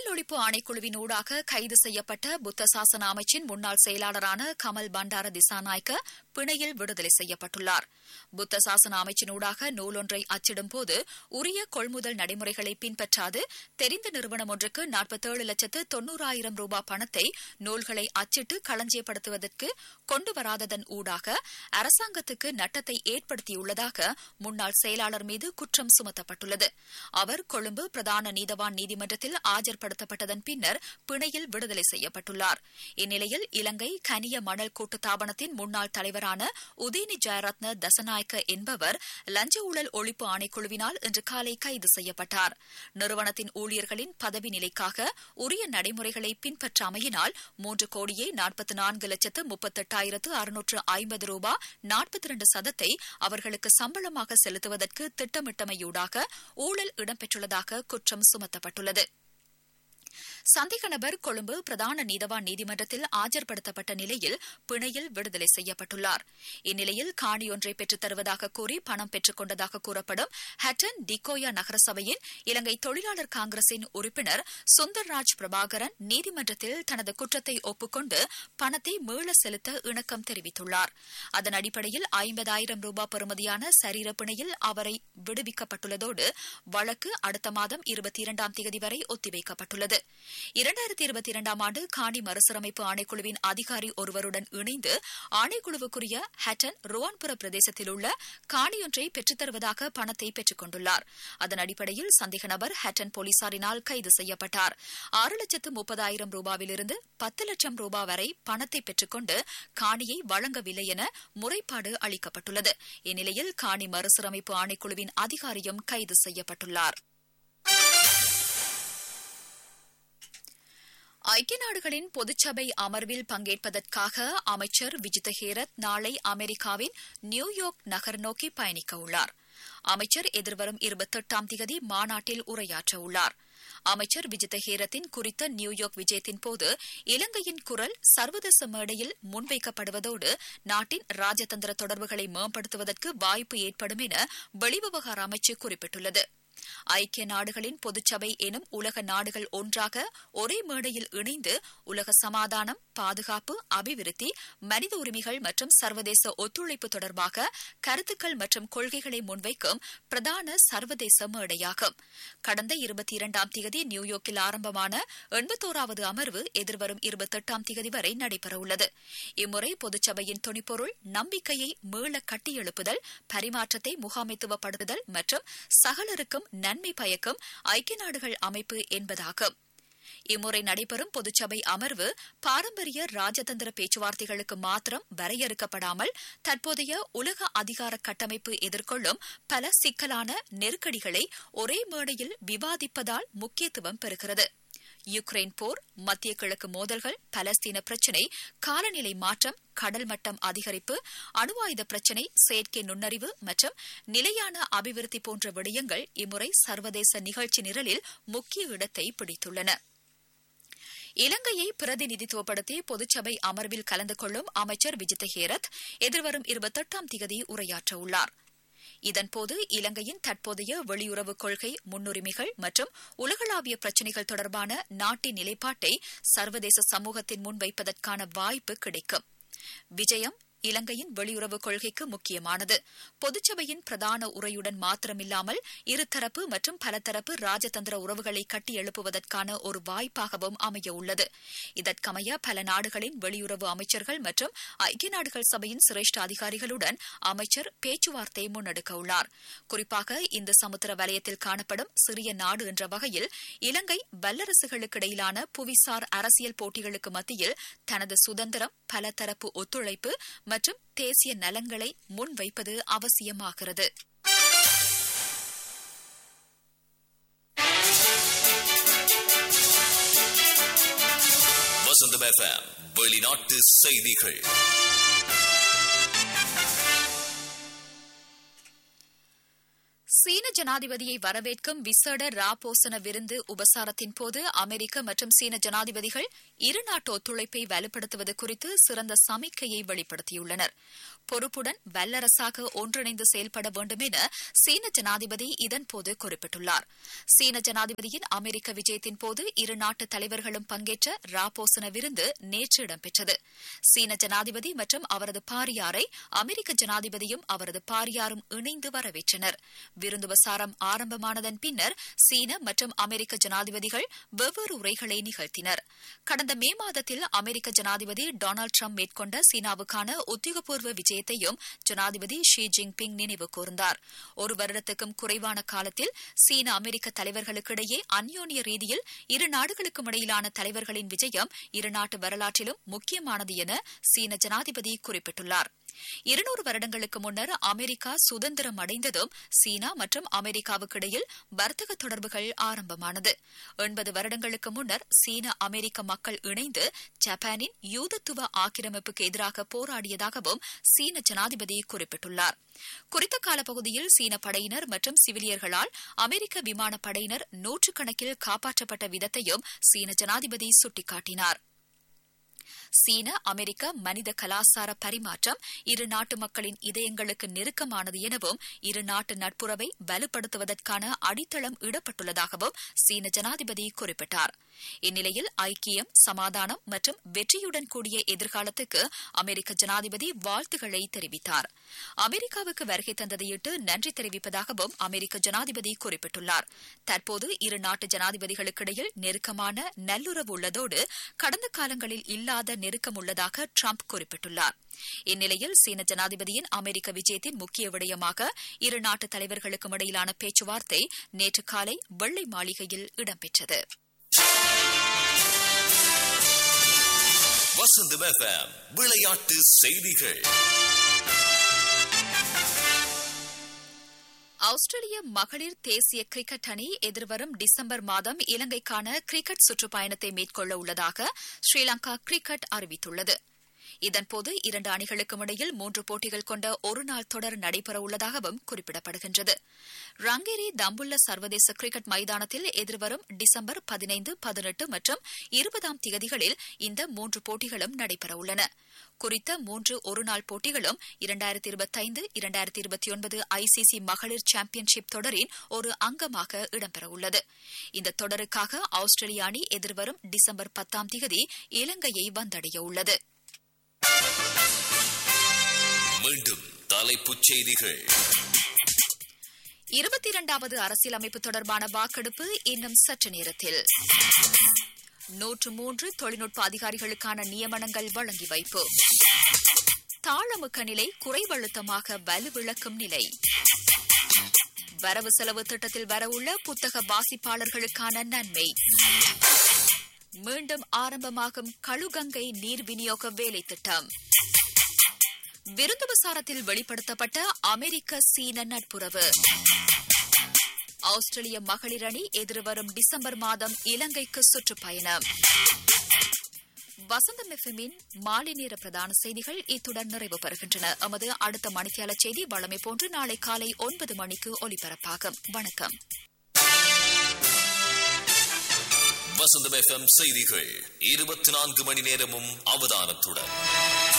ஊழல் ஒழிப்பு ஆணைக்குழுவினூடாக கைது செய்யப்பட்ட புத்த சாசன அமைச்சின் முன்னாள் செயலாளரான கமல் பண்டார திசாநாயக்க பிணையில் விடுதலை செய்யப்பட்டுள்ளார் புத்த சாசன அமைச்சினூடாக நூலொன்றை அச்சிடும் போது உரிய கொள்முதல் நடைமுறைகளை பின்பற்றாது தெரிந்த நிறுவனம் ஒன்றுக்கு நாற்பத்தேழு லட்சத்து தொன்னூறாயிரம் ரூபாய் பணத்தை நூல்களை அச்சிட்டு களஞ்சியப்படுத்துவதற்கு கொண்டு வராததன் ஊடாக அரசாங்கத்துக்கு நட்டத்தை ஏற்படுத்தியுள்ளதாக முன்னாள் செயலாளர் மீது குற்றம் சுமத்தப்பட்டுள்ளது அவர் கொழும்பு பிரதான நீதவான் நீதிமன்றத்தில் ஆஜர்படுத்தப்பட்டதன் பின்னர் பிணையில் விடுதலை செய்யப்பட்டுள்ளார் இந்நிலையில் இலங்கை கனிய மணல் கூட்டுத்தாபனத்தின் முன்னாள் தலைவரான உதயனி ஜெயரத்ன தசநாயக்க என்பவர் லஞ்ச ஊழல் ஒழிப்பு ஆணைக்குழுவினால் இன்று காலை கைது செய்யப்பட்டார் நிறுவனத்தின் ஊழியர்களின் பதவி நிலைக்காக உரிய நடைமுறைகளை பின்பற்றாமையினால் மூன்று கோடியே நாற்பத்தி நான்கு லட்சத்து முப்பத்தெட்டாயிரத்து அறுநூற்று ஐம்பது ரூபாய் நாற்பத்தி இரண்டு சதத்தை அவர்களுக்கு சம்பளமாக செலுத்துவதற்கு திட்டமிட்டமையூடாக ஊழல் இடம்பெற்றுள்ளதாக குற்றம் சுமத்தப்பட்டுள்ளது சந்தேக நபர் கொழும்பு பிரதான நீதவான் நீதிமன்றத்தில் ஆஜர்படுத்தப்பட்ட நிலையில் பிணையில் விடுதலை செய்யப்பட்டுள்ளார் இந்நிலையில் காணியொன்றை பெற்றுத் தருவதாக கூறி பணம் பெற்றுக் கொண்டதாக கூறப்படும் ஹட்டன் டிகோயா நகரசபையின் இலங்கை தொழிலாளர் காங்கிரசின் உறுப்பினர் சுந்தர்ராஜ் பிரபாகரன் நீதிமன்றத்தில் தனது குற்றத்தை ஒப்புக்கொண்டு பணத்தை மீள செலுத்த இணக்கம் தெரிவித்துள்ளார் அதன் அடிப்படையில் ஐம்பதாயிரம் ரூபாய் பெறுமதியான சரீர பிணையில் அவரை விடுவிக்கப்பட்டுள்ளதோடு வழக்கு அடுத்த மாதம் இருபத்தி இரண்டாம் தேதி வரை ஒத்திவைக்கப்பட்டுள்ளது இரண்டாயிரத்தி இருபத்தி இரண்டாம் ஆண்டு காணி மறுசீரமைப்பு ஆணைக்குழுவின் அதிகாரி ஒருவருடன் இணைந்து ஆணைக்குழுவுக்குரிய ஹட்டன் ருவான்புர பிரதேசத்தில் உள்ள காணியொன்றை பெற்றுத் தருவதாக பணத்தை பெற்றுக் கொண்டுள்ளார் அதன் அடிப்படையில் சந்தேக நபர் ஹட்டன் போலீசாரினால் கைது செய்யப்பட்டார் ஆறு லட்சத்து முப்பதாயிரம் ரூபாவிலிருந்து பத்து லட்சம் ரூபாய் வரை பணத்தை பெற்றுக்கொண்டு காணியை வழங்கவில்லை என முறைப்பாடு அளிக்கப்பட்டுள்ளது இந்நிலையில் காணி மறுசீரமைப்பு ஆணைக்குழுவின் அதிகாரியும் கைது செய்யப்பட்டுள்ளார் ஐக்கிய நாடுகளின் பொதுச்சபை அமர்வில் பங்கேற்பதற்காக அமைச்சர் விஜித ஹேரத் நாளை அமெரிக்காவின் நியூயார்க் நகர் நோக்கி பயணிக்க உள்ளார் அமைச்சர் எதிர்வரும் இருபத்தெட்டாம் திகதி மாநாட்டில் உரையாற்ற உள்ளார் அமைச்சர் விஜித ஹேரத்தின் குறித்த நியூயார்க் விஜயத்தின் போது இலங்கையின் குரல் சர்வதேச மேடையில் முன்வைக்கப்படுவதோடு நாட்டின் ராஜதந்திர தொடர்புகளை மேம்படுத்துவதற்கு வாய்ப்பு ஏற்படும் என வெளிவிவகார அமைச்சு குறிப்பிட்டுள்ளது ஐக்கிய நாடுகளின் பொதுச்சபை எனும் உலக நாடுகள் ஒன்றாக ஒரே மேடையில் இணைந்து உலக சமாதானம் பாதுகாப்பு அபிவிருத்தி மனித உரிமைகள் மற்றும் சர்வதேச ஒத்துழைப்பு தொடர்பாக கருத்துக்கள் மற்றும் கொள்கைகளை முன்வைக்கும் பிரதான சர்வதேச மேடையாகும் கடந்த இருபத்தி இரண்டாம் தேதி நியூயார்க்கில் ஆரம்பமான எண்பத்தோராவது அமர்வு எதிர்வரும் இருபத்தெட்டாம் தேதி வரை நடைபெறவுள்ளது இம்முறை பொதுச்சபையின் துணிப்பொருள் நம்பிக்கையை மீள கட்டியெழுப்புதல் பரிமாற்றத்தை முகாமைத்துவப்படுத்துதல் மற்றும் சகலருக்கும் நன்மை பயக்கும் ஐக்கிய நாடுகள் அமைப்பு என்பதாகும் இம்முறை நடைபெறும் பொதுச்சபை அமர்வு பாரம்பரிய ராஜதந்திர பேச்சுவார்த்தைகளுக்கு மாத்திரம் வரையறுக்கப்படாமல் தற்போதைய உலக அதிகார கட்டமைப்பு எதிர்கொள்ளும் பல சிக்கலான நெருக்கடிகளை ஒரே மேடையில் விவாதிப்பதால் முக்கியத்துவம் பெறுகிறது யுக்ரைன் போர் மத்திய கிழக்கு மோதல்கள் பலஸ்தீன பிரச்சினை காலநிலை மாற்றம் கடல் மட்டம் அதிகரிப்பு அணு ஆயுத பிரச்சினை செயற்கை நுண்ணறிவு மற்றும் நிலையான அபிவிருத்தி போன்ற விடயங்கள் இம்முறை சர்வதேச நிகழ்ச்சி நிரலில் முக்கிய இடத்தை பிடித்துள்ளன இலங்கையை பிரதிநிதித்துவப்படுத்தி பொதுச்சபை அமர்வில் கலந்து கொள்ளும் அமைச்சர் விஜித ஹேரத் எதிர்வரும் இருபத்தெட்டாம் திகதி உரையாற்ற உள்ளார் இதன்போது இலங்கையின் தற்போதைய வெளியுறவு கொள்கை முன்னுரிமைகள் மற்றும் உலகளாவிய பிரச்சினைகள் தொடர்பான நாட்டின் நிலைப்பாட்டை சர்வதேச சமூகத்தின் முன் வைப்பதற்கான வாய்ப்பு கிடைக்கும் விஜயம் இலங்கையின் வெளியுறவு கொள்கைக்கு முக்கியமானது பொதுச்சபையின் பிரதான உரையுடன் மாத்திரமில்லாமல் இருதரப்பு மற்றும் பலதரப்பு ராஜதந்திர உறவுகளை கட்டியெழுப்புவதற்கான ஒரு வாய்ப்பாகவும் அமைய உள்ளது இதற்கமைய பல நாடுகளின் வெளியுறவு அமைச்சர்கள் மற்றும் ஐக்கிய நாடுகள் சபையின் சிரேஷ்ட அதிகாரிகளுடன் அமைச்சர் பேச்சுவார்த்தை முன்னெடுக்க உள்ளார் குறிப்பாக இந்த சமுத்திர வலயத்தில் காணப்படும் சிறிய நாடு என்ற வகையில் இலங்கை வல்லரசுகளுக்கிடையிலான புவிசார் அரசியல் போட்டிகளுக்கு மத்தியில் தனது சுதந்திரம் பலதரப்பு ஒத்துழைப்பு மற்றும் தேசிய நலன்களை முன்வைப்பது அவசியமாகிறது வசந்தம் எஃப்எம் வெளிநாட்டு செய்திகள் சீன ஜனாதிபதியை வரவேற்கும் விசேட ராபோசன விருந்து உபசாரத்தின் போது அமெரிக்க மற்றும் சீன ஜனாதிபதிகள் இருநாட்டு ஒத்துழைப்பை வலுப்படுத்துவது குறித்து சிறந்த சமிக்கையை வெளிப்படுத்தியுள்ளனர் பொறுப்புடன் வல்லரசாக ஒன்றிணைந்து செயல்பட வேண்டும் என சீன ஜனாதிபதி இதன்போது குறிப்பிட்டுள்ளார் சீன ஜனாதிபதியின் அமெரிக்க விஜயத்தின் போது இரு நாட்டு தலைவர்களும் பங்கேற்ற ராபோசன விருந்து நேற்று இடம்பெற்றது சீன ஜனாதிபதி மற்றும் அவரது பாரியாரை அமெரிக்க ஜனாதிபதியும் அவரது பாரியாரும் இணைந்து வரவேற்றனர் விருந்துபசாரம் ஆரம்பமானதன் பின்னர் சீன மற்றும் அமெரிக்க ஜனாதிபதிகள் வெவ்வேறு உரைகளை நிகழ்த்தினர் கடந்த மே மாதத்தில் அமெரிக்க ஜனாதிபதி டொனால்டு ட்ரம்ப் மேற்கொண்ட சீனாவுக்கான உத்தியோகபூர்வ விஜயத்தையும் ஜனாதிபதி ஷி ஜின்பிங் நினைவு கூர்ந்தார் ஒரு வருடத்துக்கும் குறைவான காலத்தில் சீன அமெரிக்க தலைவர்களுக்கிடையே அந்யோன்ய ரீதியில் இரு நாடுகளுக்கும் இடையிலான தலைவர்களின் விஜயம் இரு நாட்டு வரலாற்றிலும் முக்கியமானது என சீன ஜனாதிபதி குறிப்பிட்டுள்ளார் இருநூறு வருடங்களுக்கு முன்னர் அமெரிக்கா சுதந்திரம் அடைந்ததும் சீனா மற்றும் அமெரிக்காவுக்கிடையில் வர்த்தக தொடர்புகள் ஆரம்பமானது எண்பது வருடங்களுக்கு முன்னர் சீன அமெரிக்க மக்கள் இணைந்து ஜப்பானின் யூதத்துவ ஆக்கிரமிப்புக்கு எதிராக போராடியதாகவும் சீன ஜனாதிபதி குறிப்பிட்டுள்ளார் குறித்த காலப்பகுதியில் சீன படையினர் மற்றும் சிவிலியர்களால் அமெரிக்க விமானப்படையினர் நூற்றுக்கணக்கில் காப்பாற்றப்பட்ட விதத்தையும் சீன ஜனாதிபதி சுட்டிக்காட்டினார் சீன அமெரிக்க மனித கலாசார பரிமாற்றம் இரு நாட்டு மக்களின் இதயங்களுக்கு நெருக்கமானது எனவும் இரு நாட்டு நட்புறவை வலுப்படுத்துவதற்கான அடித்தளம் இடப்பட்டுள்ளதாகவும் சீன ஜனாதிபதி குறிப்பிட்டார் இந்நிலையில் ஐக்கியம் சமாதானம் மற்றும் வெற்றியுடன் கூடிய எதிர்காலத்துக்கு அமெரிக்க ஜனாதிபதி வாழ்த்துக்களை தெரிவித்தார் அமெரிக்காவுக்கு வருகை தந்ததையிட்டு நன்றி தெரிவிப்பதாகவும் அமெரிக்க ஜனாதிபதி குறிப்பிட்டுள்ளார் தற்போது இரு நாட்டு ஜனாதிபதிகளுக்கிடையில் நெருக்கமான நல்லுறவு உள்ளதோடு கடந்த காலங்களில் இல்லாத நெருக்கம் உள்ளதாக ட்ரம்ப் குறிப்பிட்டுள்ளார் இந்நிலையில் சீன ஜனாதிபதியின் அமெரிக்க விஜயத்தின் முக்கிய விடயமாக இரு நாட்டு தலைவர்களுக்கும் இடையிலான பேச்சுவார்த்தை நேற்று காலை வெள்ளை மாளிகையில் இடம்பெற்றது வசந்தம் எஃப்எம் விளையாட்டு செய்திகள் ஆஸ்திரேலிய மகளிர் தேசிய கிரிக்கெட் அணி எதிர்வரும் டிசம்பர் மாதம் இலங்கைக்கான கிரிக்கெட் சுற்றுப்பயணத்தை மேற்கொள்ள உள்ளதாக ஸ்ரீலங்கா கிரிக்கெட் அறிவித்துள்ளது இதன்போது இரண்டு அணிகளுக்கும் இடையில் மூன்று போட்டிகள் கொண்ட ஒருநாள் தொடர் நடைபெறவுள்ளதாகவும் குறிப்பிடப்படுகின்றது ரங்கேரி தம்புல்ல சர்வதேச கிரிக்கெட் மைதானத்தில் எதிர்வரும் டிசம்பர் பதினைந்து பதினெட்டு மற்றும் இருபதாம் திகதிகளில் இந்த மூன்று போட்டிகளும் நடைபெறவுள்ளன குறித்த மூன்று ஒருநாள் போட்டிகளும் இரண்டாயிரத்தி இருபத்தைந்து இரண்டாயிரத்தி இருபத்தி ஒன்பது ஐசிசி மகளிர் சாம்பியன்ஷிப் தொடரின் ஒரு அங்கமாக இடம்பெறவுள்ளது இந்த தொடருக்காக ஆஸ்திரேலிய அணி எதிர்வரும் டிசம்பர் பத்தாம் திகதி இலங்கையை வந்தடைய உள்ளது மீண்டும் தலைப்புச் செய்திகள் இருபத்தி இரண்டாவது அரசியலமைப்பு தொடர்பான வாக்கெடுப்பு இன்னும் சற்று நேரத்தில் நூற்று மூன்று தொழில்நுட்ப அதிகாரிகளுக்கான நியமனங்கள் வழங்கி வைப்பு தாளமுக்க நிலை குறைவழுத்தமாக வலுவிழக்கும் நிலை வரவு செலவு திட்டத்தில் வரவுள்ள புத்தக வாசிப்பாளர்களுக்கான நன்மை மீண்டும் ஆரம்பமாகும் கழுகங்கை நீர் விநியோக வேலை திட்டம் விருந்துபசாரத்தில் வெளிப்படுத்தப்பட்ட அமெரிக்க சீன நட்புறவு ஆஸ்திரேலிய மகளிர் அணி எதிர்வரும் டிசம்பர் மாதம் இலங்கைக்கு சுற்றுப்பயணம் வசந்தம் எஃப்எம்மின் மாலை நேர பிரதான செய்திகள் இத்துடன் நிறைவு பெறுகின்றன எமது அடுத்த மணித்தியால செய்தி வழமை போன்று நாளை காலை ஒன்பது மணிக்கு ஒலிபரப்பாகும் வணக்கம் வசந்தம் எஃப்எம் செய்திகள் இருபத்தி நான்கு மணி நேரமும் அவதானத்துடன்